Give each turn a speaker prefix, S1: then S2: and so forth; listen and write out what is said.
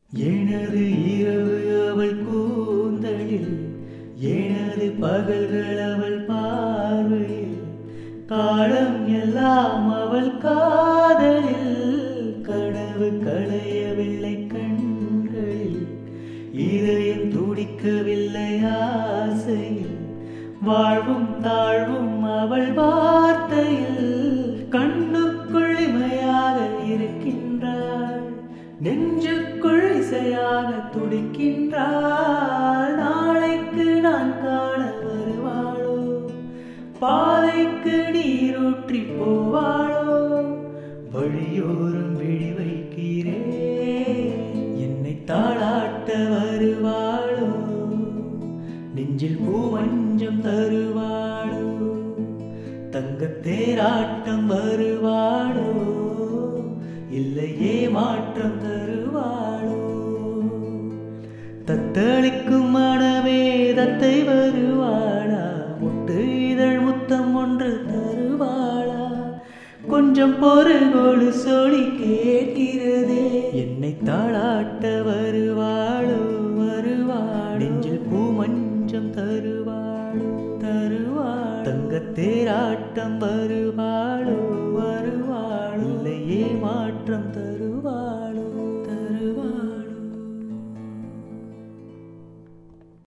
S1: எனது இரவு அவள் கூந்தலில் எனது பகல்கள் அவள் பார்வையில் காலம் எல்லாம் அவள் காதலில் கனவு களையவில்லை கண்களில் இதயம் துடிக்கவில்லை ஆசையில் வாழ்வும் தாழ்வும் அவள் வார்த்தையில் கண்ணுக்குள் இமையாக இருக்கின்றாள் நெஞ்சுக்குள் இசையாக துடிக்கின்றாள் நாளைக்கு நான் காண வருவாளோ பாதைக்கு நீரூற்றி போவாளோ வழியோரம் விழி வைக்கிறேன் என்னை தாளாட்ட வருவாளோ நெஞ்சில் பூவஞ்சம் தருவாளோ தங்கத் தேராட்டம் வருவாளோ இல்லையே மாற்றம் தருவாளோ தத்தளிக்கும் மனமே தத்தை வருவாளா முட்டு இதழ் முத்தம் ஒன்று தருவாளா கொஞ்சம் பொறுகோடு சொல்லி கேட்கிறதே என்னை தாளாட்ட வருவாளோ வருவாள் நெஞ்சில் பூமஞ்சம் தருவாளோ தருவாள் தங்கத் தேராட்டம் வருவாள்